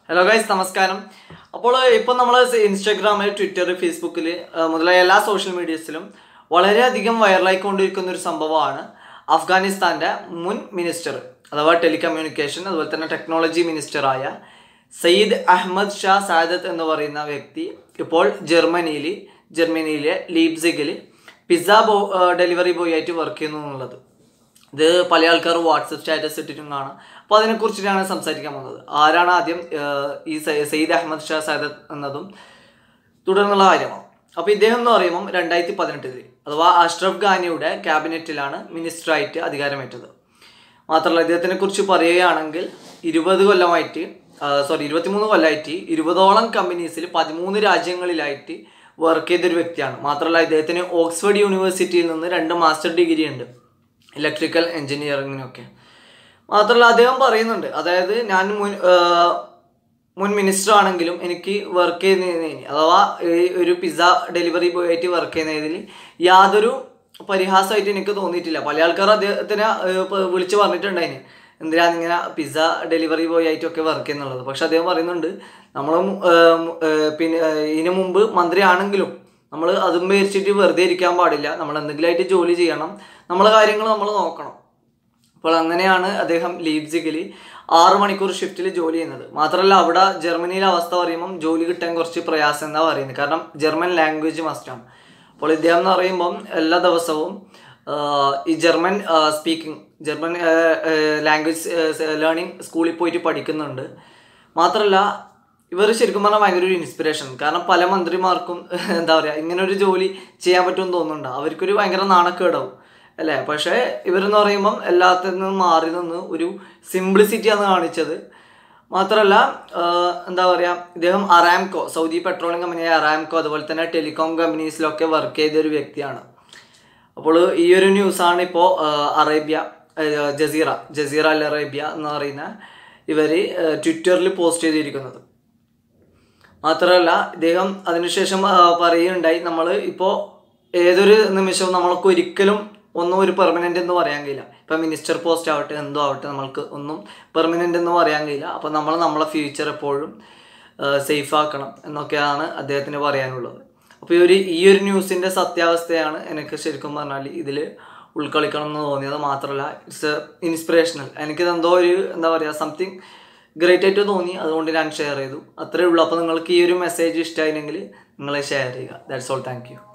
hello guys നമസ്കാരം അപ്പോൾ ഇപ്പോൾ നമ്മൾ ഇൻസ്റ്റാഗ്രാമിൽ ട്വിറ്റർ ഫേസ്ബുക്കിൽ മുതലായ എല്ലാ സോഷ്യൽ മീഡിയസിലും വളരെയധികം വൈറലായിക്കൊണ്ടിരിക്കുന്ന ഒരു സംഭവമാണ് അഫ്ഗാനിസ്ഥാൻ്റെ മുൻ മിനിസ്റ്റർ അഥവാ ടെലികമ്മ്യൂണിക്കേഷൻ അതുപോലെ തന്നെ ടെക്നോളജി മിനിസ്റ്ററായ സയ്യിദ് അഹമ്മദ് ഷാ സാദത്ത് എന്ന് പറയുന്ന വ്യക്തി ഇപ്പോൾ ജർമ്മനിയിൽ ജർമ്മനിയിലെ ലീപ്സിഗിൽ പിസ്സ ബോ ഡെലിവറി ബോയ് ആയിട്ട് വർക്ക് ചെയ്യുന്നു എന്നുള്ളത് ഇത് പല ആൾക്കാർ വാട്സപ്പ് സ്റ്റാറ്റസ് ഇട്ടിട്ടും കാണാം അപ്പോൾ അതിനെക്കുറിച്ചിട്ടാണ് സംസാരിക്കാൻ പോകുന്നത് ആരാണ് ആദ്യം ഏഹ്, ഈ സ- സയ്യിദ് അഹമ്മദ് ഷാ സാദത്ത് എന്നതും തുടർന്നുള്ള കാര്യമാണ് അപ്പോൾ ഇദ്ദേഹം എന്ന് പറയുമ്പം രണ്ടായിരത്തി പതിനെട്ടിൽ അഥവാ അഷ്റഫ് ഖാനിയുടെ ക്യാബിനറ്റിലാണ് മിനിസ്റ്ററായിട്ട് അധികാരമേറ്റത് മാത്രമല്ല ഇദ്ദേഹത്തിനെ കുറിച്ച് പറയുകയാണെങ്കിൽ ഇരുപത് കൊല്ലമായിട്ട് സോറി ഇരുപത്തിമൂന്ന് കൊല്ലമായിട്ട് ഇരുപതോളം കമ്പനീസിൽ പതിമൂന്ന് രാജ്യങ്ങളിലായിട്ട് വർക്ക് ചെയ്തൊരു വ്യക്തിയാണ് മാത്രമല്ല ഇദ്ദേഹത്തിന് ഓക്സ്ഫോർഡ് യൂണിവേഴ്സിറ്റിയിൽ നിന്ന് രണ്ട് മാസ്റ്റർ ഡിഗ്രി ഉണ്ട് ഇലക്ട്രിക്കൽ എഞ്ചിനീയറിങ്ങിനൊക്കെ മാത്രമല്ല അദ്ദേഹം പറയുന്നുണ്ട് അതായത് ഞാൻ മുൻ ഏഹ്, മുൻ മിനിസ്റ്റർ ആണെങ്കിലും എനിക്ക് വർക്ക് ചെയ്യുന്നതിന് അഥവാ ഈ ഒരു പിസ്സ ഡെലിവറി ബോയ് ആയിട്ട് വർക്ക് ചെയ്യുന്നതിൽ യാതൊരു പരിഹാസമായിട്ട് എനിക്ക് തോന്നിയിട്ടില്ല പല ആൾക്കാർ അദ്ദേഹത്തിനെ ഏഹ്, ഇപ്പൊ വിളിച്ച് പറഞ്ഞിട്ടുണ്ടായിന് എന്തിനാണ് ഇങ്ങനെ പിസ്സ ഡെലിവറി ബോയ് ആയിട്ടൊക്കെ വർക്ക് ചെയ്യുന്നുള്ളത് പക്ഷെ അദ്ദേഹം പറയുന്നുണ്ട് നമ്മൾ പിന്നെ ഏഹ്, ഇതിനു മുമ്പ് മന്ത്രിയാണെങ്കിലും നമ്മൾ അതും മേടിച്ചിട്ട് വെറുതെ ഇരിക്കാൻ പാടില്ല നമ്മൾ എന്തെങ്കിലുമായിട്ട് ജോലി ചെയ്യണം നമ്മളെ കാര്യങ്ങൾ നമ്മൾ നോക്കണം അപ്പോൾ അങ്ങനെയാണ് അദ്ദേഹം ലീപ്സിഗിൽ ആറ് മണിക്കൂർ ഷിഫ്റ്റിൽ ജോലി ചെയ്യുന്നത് മാത്രമല്ല അവിടെ ജർമ്മനിയിലെ അവസ്ഥ പറയുമ്പം ജോലി കിട്ടാൻ കുറച്ച് പ്രയാസം എന്നാണ് പറയുന്നത് കാരണം ജർമ്മൻ ലാംഗ്വേജ് മസ്റ്റാണ് അപ്പോൾ ഇദ്ദേഹം എന്ന് പറയുമ്പം എല്ലാ ദിവസവും ആഹ്, ഈ German speaking German language learning സ്കൂളിൽ പോയിട്ട് പഠിക്കുന്നുണ്ട് മാത്രമല്ല ഇവർ ശരിക്കും പറഞ്ഞാൽ ഭയങ്കര ഒരു ഇൻസ്പിറേഷൻ കാരണം പല മന്ത്രിമാർക്കും എന്താ പറയുക ഇങ്ങനെ ഒരു ജോലി ചെയ്യാൻ പറ്റുമെന്ന് തോന്നുന്നുണ്ട് അവർക്കൊരു ഭയങ്കര നാണക്കേടാവും അല്ലേ പക്ഷേ ഇവരെന്ന് പറയുമ്പം എല്ലാത്തിൽ നിന്നും മാറി നിന്ന് ഒരു സിംപ്ലിസിറ്റിയാണ് കാണിച്ചത് മാത്രമല്ല ആഹ്, എന്താ പറയുക ഇദ്ദേഹം അറാംകോ സൗദി പെട്രോളിയം കമ്പനിയായ അറാംകോ അതുപോലെ തന്നെ ടെലികോം കമ്പനീസിലൊക്കെ വർക്ക് ചെയ്ത ഒരു വ്യക്തിയാണ് അപ്പോൾ ഈ ഒരു ന്യൂസാണ് ഇപ്പോൾ അറേബ്യ ആഹ്, ജസീറ ജസീറ അൽ അറേബ്യ എന്ന് പറയുന്ന ഇവർ ട്വിറ്ററിൽ പോസ്റ്റ് ചെയ്തിരിക്കുന്നത് മാത്രമല്ല ഇദ്ദേഹം അതിനുശേഷം ആ, പറയുകയുണ്ടായി നമ്മൾ ഇപ്പോൾ ഏതൊരു നിമിഷവും നമ്മൾക്ക് ഒരിക്കലും ഒന്നും ഒരു പെർമനൻ്റ് എന്ന് പറയാൻ കഴിയില്ല ഇപ്പം മിനിസ്റ്റർ പോസ്റ്റ് ആവട്ടെ എന്തോ ആവട്ടെ നമ്മൾക്ക് ഒന്നും പെർമനൻ്റ് എന്ന് പറയാൻ കഴിയില്ല അപ്പോൾ നമ്മൾ നമ്മളെ ഫ്യൂച്ചർ എപ്പോഴും സേഫ് ആക്കണം എന്നൊക്കെയാണ് അദ്ദേഹത്തിന് പറയാനുള്ളത് അപ്പോൾ ഈ ഒരു ഈ ഒരു ന്യൂസിൻ്റെ സത്യാവസ്ഥയാണ് എനിക്ക് ശരിക്കും പറഞ്ഞാൽ ഇതിൽ ഉൾക്കൊള്ളിക്കണം എന്ന് തോന്നിയത് മാത്രമല്ല ഇറ്റ്സ് ഇൻസ്പിറേഷണൽ എനിക്കിത് എന്തോ ഒരു എന്താ പറയുക സംതിങ് ഗ്രേറ്റ് ആയിട്ട് തോന്നി അതുകൊണ്ട് ഞാൻ ഷെയർ ചെയ്തു അത്രേ ഉള്ളൂ അപ്പോൾ നിങ്ങൾക്ക് ഈ ഒരു മെസ്സേജ് ഇഷ്ടമായില്ലെങ്കിൽ നിങ്ങൾ ഷെയർ ചെയ്യുക ദാറ്റ്സ് ഓൾ താങ്ക് യു